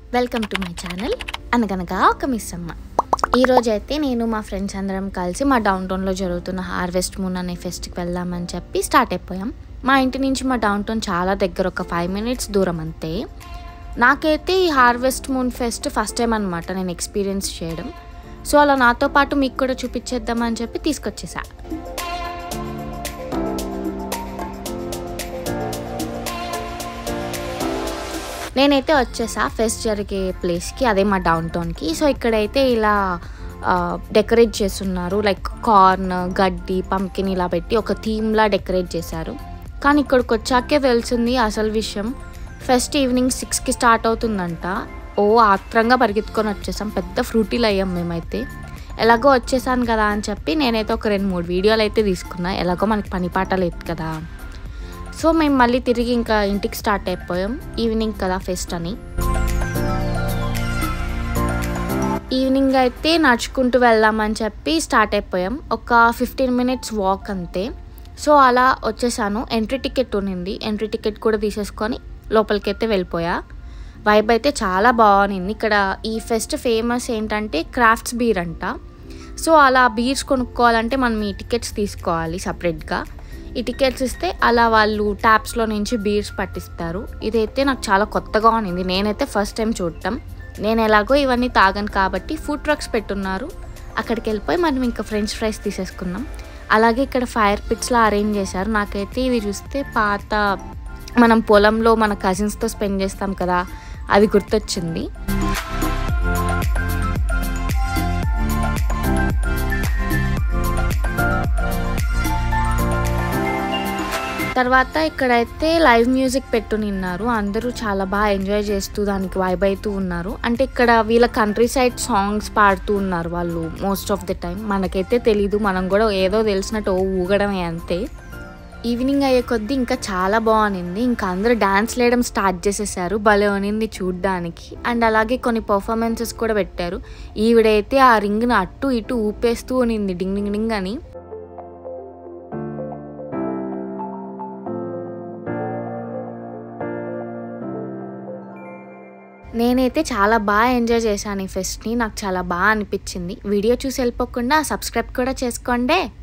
welcome to my channel అనగనగా ఒక miss అమ్మ ఈరోజు అయితే నేను మా ఫ్రెండ్స్ అందరం కలిసి మా డౌన్ టౌన్లో జరుగుతున్న హార్వెస్ట్ మూన్ అనే ఫెస్ట్కి వెళ్దామని చెప్పి స్టార్ట్ అయిపోయాం మా ఇంటి నుంచి మా డౌన్ టౌన్ చాలా దగ్గర ఒక ఫైవ్ మినిట్స్ దూరం అంతే నాకైతే ఈ harvest moon fest first time అనమాట నేను ఎక్స్పీరియన్స్ చేయడం సో అలా నాతో పాటు మీకు కూడా చూపించేద్దామని చెప్పి తీసుకొచ్చేసా నేనైతే వచ్చేసా ఫెస్ట్ జరిగే ప్లేస్కి అదే మా డౌన్ టౌన్కి సో ఇక్కడైతే ఇలా డెకరేట్ చేస్తున్నారు లైక్ కార్న్ గడ్డి పంకిన్ ఇలా పెట్టి ఒక థీమ్లా డెకరేట్ చేశారు కానీ ఇక్కడికి వచ్చాకే తెలిసింది అసలు విషయం ఫెస్ట్ ఈవినింగ్ సిక్స్కి స్టార్ట్ అవుతుందంట ఓ ఆత్రంగా పరిగెత్తుకొని వచ్చేసాం పెద్ద ఫ్రూటీలు అయ్యాం మేమైతే ఎలాగో వచ్చేసాను కదా అని చెప్పి నేనైతే ఒక రెండు మూడు వీడియోలు అయితే తీసుకున్నా ఎలాగో మనకి పని పాట లేదు కదా సో మేము మళ్ళీ తిరిగి ఇంకా ఇంటికి స్టార్ట్ అయిపోయాం ఈవినింగ్ కదా ఫెస్ట్ అని ఈవినింగ్ అయితే నడుచుకుంటూ వెళ్దామని చెప్పి స్టార్ట్ అయిపోయాం ఒక ఫిఫ్టీన్ మినిట్స్ వాక్ అంతే సో అలా వచ్చేసాను ఎంట్రీ టికెట్ ఉన్నింది ఎంట్రీ టికెట్ కూడా తీసేసుకొని లోపలికి అయితే వెళ్ళిపోయా వైబ్ అయితే చాలా బాగుంది ఇక్కడ ఈ ఫెస్ట్ ఫేమస్ ఏంటంటే క్రాఫ్ట్స్ బీర్ అంట సో అలా బీర్స్ కొనుక్కోవాలంటే మనం ఈ టికెట్స్ తీసుకోవాలి సపరేట్గా ఈ టికెట్స్ ఇస్తే అలా వాళ్ళు ట్యాప్స్లో నుంచి బీర్స్ పట్టిస్తారు ఇదైతే నాకు చాలా కొత్తగా ఉన్నింది నేనైతే ఫస్ట్ టైం చూడటం నేను ఎలాగో ఇవన్నీ తాగను కాబట్టి ఫుడ్ ట్రక్స్ పెట్టున్నారు అక్కడికి వెళ్ళిపోయి మనం ఇంకా ఫ్రెంచ్ ఫ్రైస్ తీసేసుకున్నాం అలాగే ఇక్కడ ఫైర్ పిట్స్లా అరేంజ్ చేశారు నాకైతే ఇది చూస్తే పాత మనం పొలంలో మన కజిన్స్తో స్పెండ్ చేస్తాం కదా అది గుర్తొచ్చింది తర్వాత ఇక్కడైతే లైవ్ మ్యూజిక్ పెట్టు నిన్నారు అందరూ చాలా బాగా ఎంజాయ్ చేస్తూ దానికి వైబ్ అవుతూ ఉన్నారు అంటే ఇక్కడ వీళ్ళ కంట్రీ సైడ్ సాంగ్స్ పాడుతూ ఉన్నారు వాళ్ళు మోస్ట్ ఆఫ్ ది టైం మనకైతే తెలీదు మనం కూడా ఏదో తెలిసినట్టు ఓ ఊగడమే అంతే ఈవినింగ్ అయ్యే కొద్దీ ఇంకా చాలా బాగునింది ఇంకా అందరూ డ్యాన్స్ వేయడం స్టార్ట్ చేసేసారు భలే ఉనింది చూడ్డానికి అండ్ అలాగే కొన్ని పర్ఫార్మెన్సెస్ కూడా పెట్టారు ఈవిడైతే ఆ రింగ్ని అటు ఇటు ఊపేస్తూ ఉనింది డింగ్ డింగ్ డింగ్ అని నేనైతే చాలా బాగా ఎంజాయ్ చేశాను ఈ ఫెస్ట్ని నాకు చాలా బాగా అనిపించింది వీడియో చూసి వెళ్ళిపోకుండా సబ్స్క్రైబ్ కూడా చేసుకోండి